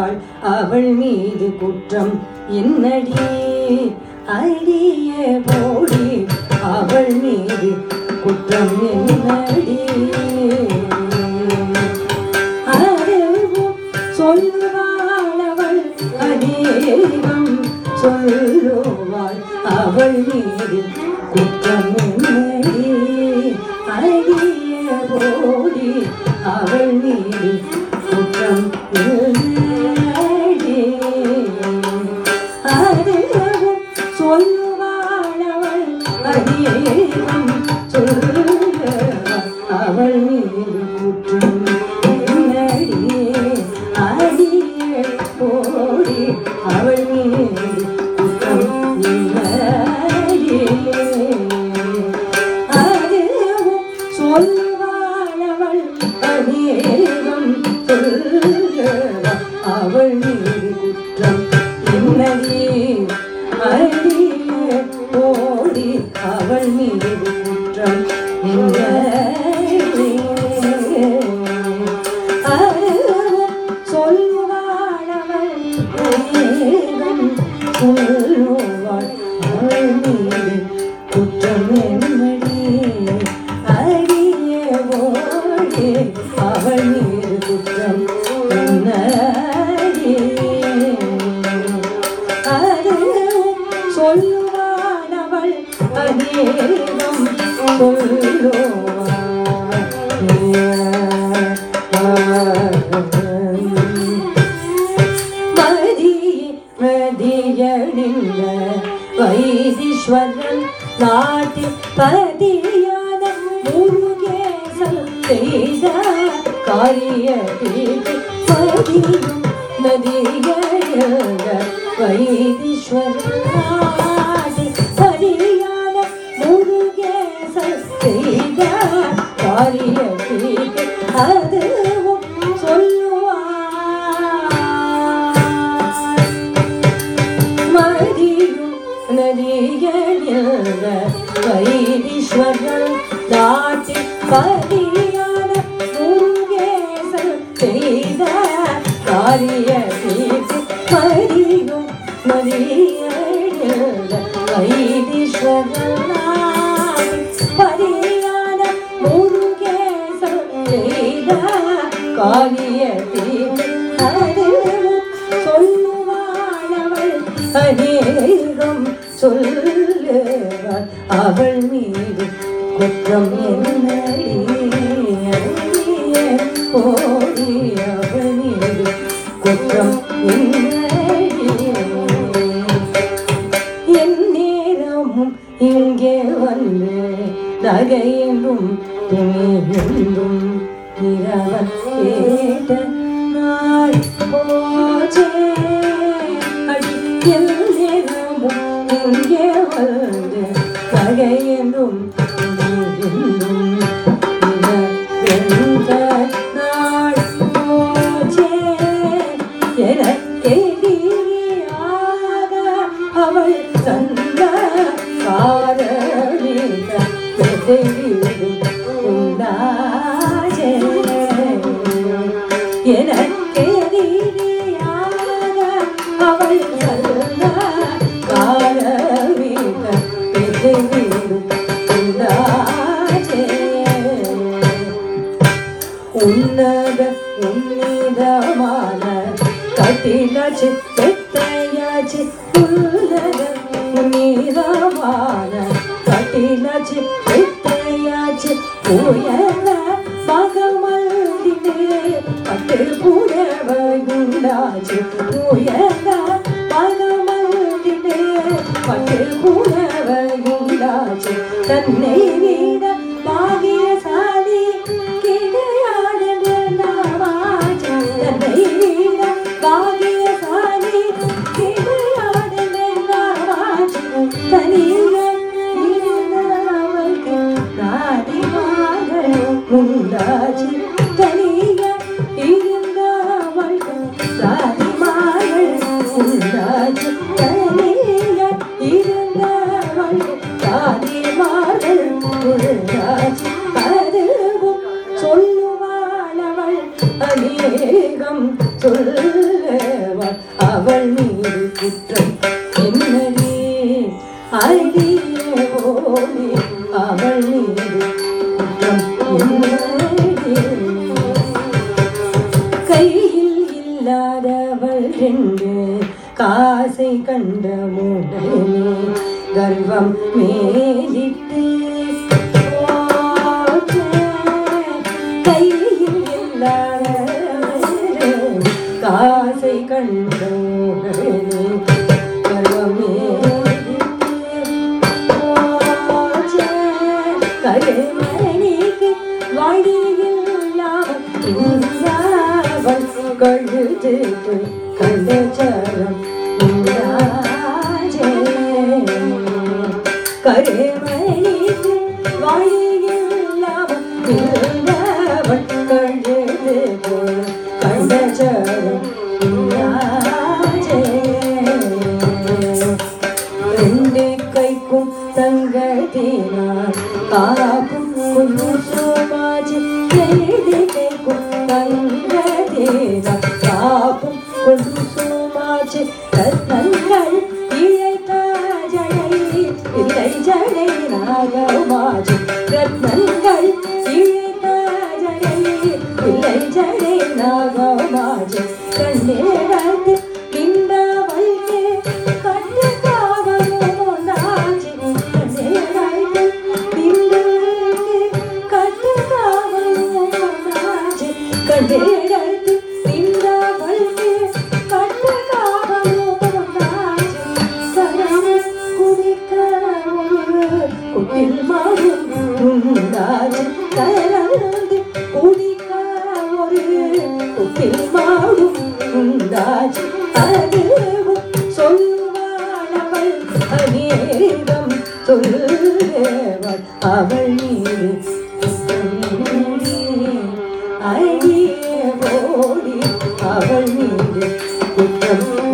சொல்லுவாள் அவள் மீது குற்றம் என்னடி அடிய போடி அவள் மீது குற்றம் என்னடி அறிவும் சொல்லுவாள் அவள் அநேகம் சொல்லுவாள் அவள் மீது குற்றம் என்னடி அடிய போடி அவள் மீது குற்றம் என்னடி அறிவும் சொல்லுவாள் அவள் அநேகம் சொல்லுவாள் அவள் மீது குற்றம் என்னடி அடிய போடி அவள் மீது குற்றம் என்னடி அறிவும் சொல்லுவாள் அவள் அநேகம் சொல்லுவாள் அவள் மீது குற்றம் என்னடி அடிய போடி அவள் மீது குற்றம் என்னடி அறிவும் சொல்லுவாள் அவள் அநேகம் சொல்லுவாள் அவள் மீது குற்றம் என்னடி அடிய ஓடி அவள் மீது குற்றம் என்னடி அதுவும் சொல்லுவாள் அவள் அநேகம் சொல்லுவாள் மதி மதியணிந்த வைதீஸ்வரன் நாட்டில் பதியான முருகேசன் செய்த காரியத்திற்கு மதியும் நதியழந்த வைதீஸ்வரன் நாட்டில் பதியான முருகேசன் செய்த காரியத்திற்கு அதுவும் சொல்லுவார் மதியும் நதியணிந்த வைதீஸ்வரன் நாட்டில் பதியான முருகேசன் செய்த காரியத்திற்கு மதியும் நதியணிந்த வைதீஸ்வரன் நாட்டில் பதியான முருகேசன் செய்த காரியத்திற்கு அதுவும் சொல்லுவாள் அவள் அநேகம் சொல்லுவாள் அவள் மீது குற்றம் என்னடி அடியே போடி அவள் மீது குற்றம் என்னடி என் நேரமும் இங்கே வந்து நகையெங்கும் துணியெங்கும் இரவன் கேட்ட நாள் போச்சே அடி என் நேரமும் இங்கே வந்து நகையெங்கும் துணியெங்கும் இரவென்ற நாள் போச்சே எனக்கே நீயாக அவள் தந்த காரணிக எதிரிடும் உண்டாச்சே எனக்கே நீயாக அவள் தந்த காரணிக எதிரிடும் உண்டாச்சே உன்னத உன்னிதமான கட்டினாச்சு பெத்தையாச்சு உன்னத உன்னிதமான கட்டினாச்சு பெத்தையாச்சு உயர மகமல்தினே பட்டு புடவையுண்டாச்சு உயர மகமல்தினே பட்டு புடவையுண்டாச்சு தன்னை வீட பாகிய சாதி கிடையாது நாமாச்சு தன்னை வீட பாகிய சாதி கிடையாது நாமாச்சு தனிய இருந்தவൾക്ക് நாதிமார்கள் உண்டாச்சு தனிய இருந்தவൾക്ക് சாதிமார்கள் உண்டாச்சு தனிய இருந்தவൾക്ക് சாதிமார்கள் அவள் மீது குற்றம் என்னடி? கையில் இல்லாதவள் ரெண்டு காசை கண்ட மூடனே கர்வம் மேலிட்டு போச்சே. கையில் இல்லாதவள் ரெண்டு காசை கண்ட மூடனே கர்வம் மேலிட்டு போச்சே. கருமணிக்கு வழியில்லாமல் இல்லாமல் கழுதுக்கு கண்டச்சரம் உண்டாச்சே. கருமணிக்கு வழியில்லாமல் இல்லாமல் கழுதுக்கு கண்டச்சரம் உண்டாச்சே. ரெண்டு கைக்கும் தங்கத்தினார் காப்பும் கொஞ்சம் சோமாஜி ரெண்டு கைக்கும் தங்கத்தினார் காப்பும் கொஞ்சம் சோமாஜி ரத்னங்கள் இழைத்த ஜடை இல்லை ஜடை நாகமாஜி ரத்னங்கள் இழைத்த ஜடை இல்லை ஜடை நாகமாஜி கண்ணேரத்து இந்த வல்கே கண்டு காவலும் உண்டாச்சு கண்ணேரத்து இந்த வல்கே கண்டு காவலும் உண்டாச்சு கண்ணேரத்து இந்த வல்கே கண்டு காவலும் உண்டாச்சு சரண குடிக்க ஒரு குட்டில் மாடும் உண்டாச்சு கலந்து குடிக்க ஒரு குட்டில் மாடும் உண்டாச்சு அதுவும் சொல்வானவள் அநேகம் சொல்லுவள் அவள் மீது அழியே ஓடி அவள் மீது குற்றம்